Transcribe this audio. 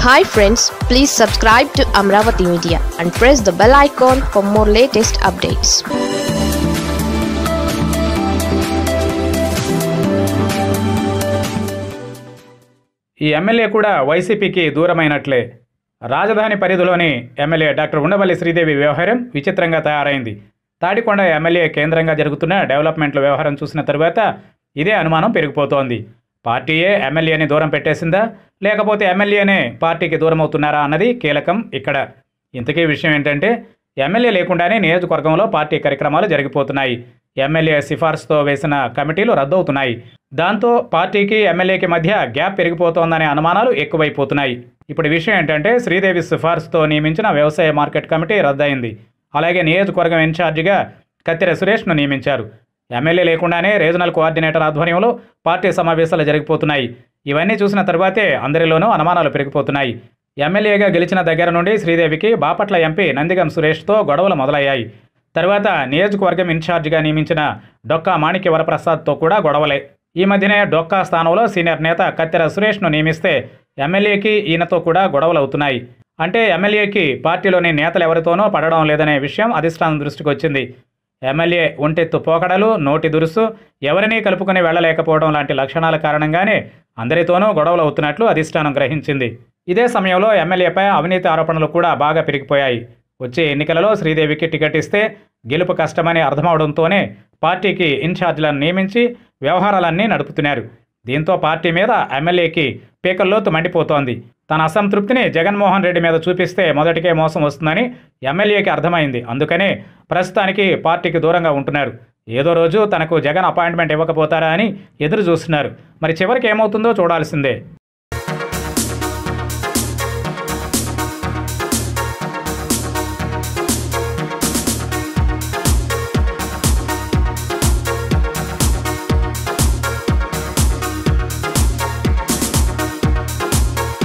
hi friends please subscribe to Amaravati media and press the bell icon for more latest updates ఈ MLA కూడా వైసీపీకి దూరమైనట్లే రాజధాని పరిధిలోని MLA doctor Undavalli Sridevi వ్యవహారం విచిత్రంగా తయారైంది తాడికొండ ఎమ్మెల్యే కేంద్రంగా జరుగుతున్న డెవలప్మెంట్ల వ్యవహారం చూసిన తరువాత ఇదే అనుమానం పెరిగిపోతోంది పార్టీయే ఎమ్మెల్యేని దూరం పెట్టేసిందా లేకపోతే ఎమ్మెల్యేనే పార్టీకి దూరం అవుతున్నారా అన్నది కీలకం ఇక్కడ ఇంతకీ విషయం ఏంటంటే ఎమ్మెల్యే లేకుండానే నియోజకవర్గంలో పార్టీ కార్యక్రమాలు జరిగిపోతున్నాయి ఎమ్మెల్యే సిఫార్సుతో వేసిన కమిటీలు రద్దవుతున్నాయి దాంతో పార్టీకి ఎమ్మెల్యేకి మధ్య గ్యాప్ పెరిగిపోతోందనే అనుమానాలు ఎక్కువైపోతున్నాయి ఇప్పుడు విషయం ఏంటంటే శ్రీదేవి సిఫార్సుతో నియమించిన వ్యవసాయ మార్కెట్ కమిటీ రద్దయింది అలాగే నియోజకవర్గం ఇన్ఛార్జిగా కత్తెర సురేష్ను నియమించారు ఎమ్మెల్యే లేకుండానే రీజనల్ కోఆర్డినేటర్ ఆధ్వర్యంలో పార్టీ సమావేశాలు జరిగిపోతున్నాయి ఇవన్నీ చూసిన తర్వాతే అందరిలోనూ అనుమానాలు పెరిగిపోతున్నాయి ఎమ్మెల్యేగా గెలిచిన దగ్గర నుండి శ్రీదేవికి బాపట్ల ఎంపీ నందిగం సురేష్తో గొడవలు మొదలయ్యాయి తర్వాత నియోజకవర్గం ఇన్ఛార్జిగా నియమించిన డొక్కా మాణిక్య వరప్రసాద్తో కూడా గొడవలే ఈ మధ్యనే డొక్కా స్థానంలో సీనియర్ నేత కత్తెర సురేష్ను నియమిస్తే ఎమ్మెల్యేకి ఈయనతో కూడా గొడవలు అవుతున్నాయి అంటే ఎమ్మెల్యేకి పార్టీలోని నేతలు ఎవరితోనో పడడం లేదనే విషయం అధిష్టానం దృష్టికి వచ్చింది ఎమ్మెల్యే ఒంటెత్తు పోకడలు నోటి దురుసు ఎవరినీ కలుపుకొని వెళ్ళలేకపోవడం లాంటి లక్షణాల కారణంగానే అందరితోనూ గొడవలు అవుతున్నట్లు అధిష్టానం గ్రహించింది ఇదే సమయంలో ఎమ్మెల్యేపై అవినీతి ఆరోపణలు కూడా బాగా పెరిగిపోయాయి వచ్చే ఎన్నికలలో శ్రీదేవికి టికెట్ ఇస్తే గెలుపు కష్టమని అర్థమవడంతోనే పార్టీకి ఇన్ఛార్జీలను నియమించి వ్యవహారాలన్నీ నడుపుతున్నారు దీంతో పార్టీ మీద ఎమ్మెల్యేకి పీకల్లోతు మండిపోతోంది తన అసంతృప్తిని జగన్మోహన్ రెడ్డి మీద చూపిస్తే మొదటికే మోసం వస్తుందని ఎమ్మెల్యేకి అర్థమైంది అందుకనే ప్రస్తుతానికి పార్టీకి దూరంగా ఉంటున్నారు ఏదో రోజు తనకు జగన్ అపాయింట్మెంట్ ఇవ్వకపోతారా అని ఎదురు చూస్తున్నారు మరి చివరికి ఏమవుతుందో చూడాల్సిందే